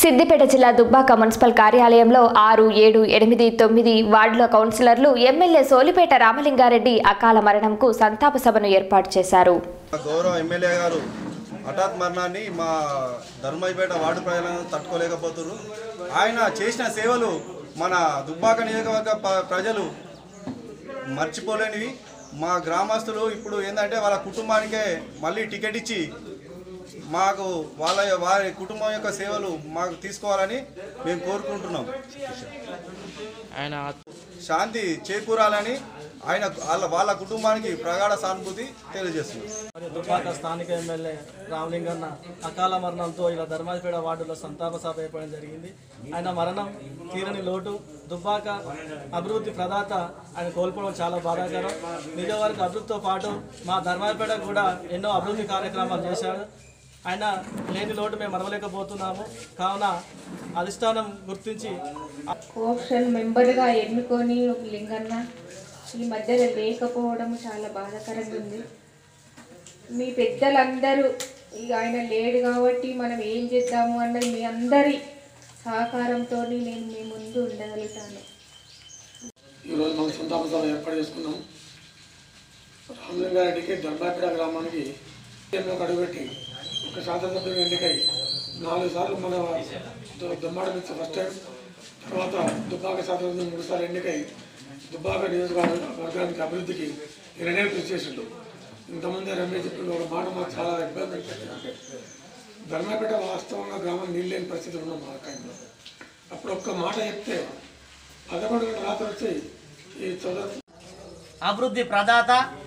సిద్దిపేట జిల్లా దుబ్బాక మున్సిపల్ కార్యాలయంలో ఆరు ఏడు ఎనిమిది తొమ్మిది వార్డుల కౌన్సిలర్లు ఎమ్మెల్యే సోలిపేట రామలింగారెడ్డి అకాల మరణంకు సంతాప సభను ఏర్పాటు చేశారు గౌరవ ఎమ్మెల్యే గారు హఠాత్ మరణాన్ని మా ధర్మైపేట వార్డు ప్రజలను తట్టుకోలేకపోతున్నారు ఆయన చేసిన సేవలు మన దుబ్బాక నియోజకవర్గ ప- ప్రజలు మర్చిపోలేనివి మా గ్రామస్తులు ఇప్పుడు ఏంటంటే వాళ్ళ కుటుంబానికే మళ్ళీ టికెట్ ఇచ్చి మాకు వాళ్ళ వారి కుటుంబం యొక్క సేవలు మాకు తీసుకోవాలని మేము కోరుకుంటున్నాం ఆయన శాంతి చేకూరాలని ఆయన వాళ్ళ వాళ్ళ కుటుంబానికి ప్రగాఢ సానుభూతి తెలియజేస్తున్నాం మరియు దుబ్బాక స్థానిక ఎమ్మెల్యే రామలింగన్న అకాల మరణంతో ఇలా ధర్మాజపేట వార్డులో సంతాప సభ ఏర్పడడం జరిగింది ఆయన మరణం తీరని లోటు దుబ్బాక అభివృద్ధి ప్రదాత ఆయన కోల్పోవడం చాలా బాధాకరం నిజవర్గ అభివృద్ధితో పాటు మా ధర్మాజపేట కూడా ఎన్నో అభివృద్ధి కార్యక్రమాలు చేశాడు ఆయన లేని లోటు మేము మరవలేకపోతున్నాము కావున అధిష్టానం గుర్తించి కోఆప్షన్ మెంబర్గా ఎన్నుకొని ఒక లింగన్న ఈ మధ్యలో లేకపోవడం చాలా బాధాకరంగా ఉంది మీ పెద్దలందరూ ఇక ఆయన లేడు కాబట్టి మనం ఏం చేద్దాము అన్నది మీ అందరి సహకారంతో నేను మీ ముందు ఉండగలుగుతాను ఈరోజు మనం సంతాప సభ ఏర్పాటు చేసుకున్నాం రామలింగారెడ్డికి దర్బాపేట గ్రామానికి ఎన్నో అడుగుపెట్టి ఒక శాసనసభ్యులు ఎన్నికై నాలుగు సార్లు మన ద- దుమ్మాడ నుంచి ఫస్ట్ టైం తర్వాత దుబ్బాక శాసనసభ్యులు మూడు సార్లు ఎన్నికై దుబ్బాక నియోజకవర్గ వర్గానికి అభివృద్ధికి రెండేళ్ళు కృషి చేసిండు ఇంతమంది రమేష్ చెప్పిన ఒక మాట మాకు చాలా ఇబ్బంది అనిపించింది ధర్మపేట వాస్తవంగా గ్రామం నీళ్ళు లేని పరిస్థితి ఉన్నాం మా టైంలో అప్పుడు ఒక్క మాట చెప్తే పదకొండు గంటల రాత్రి వచ్చి ఈ చదువు అభివృద్ధి ప్రదాత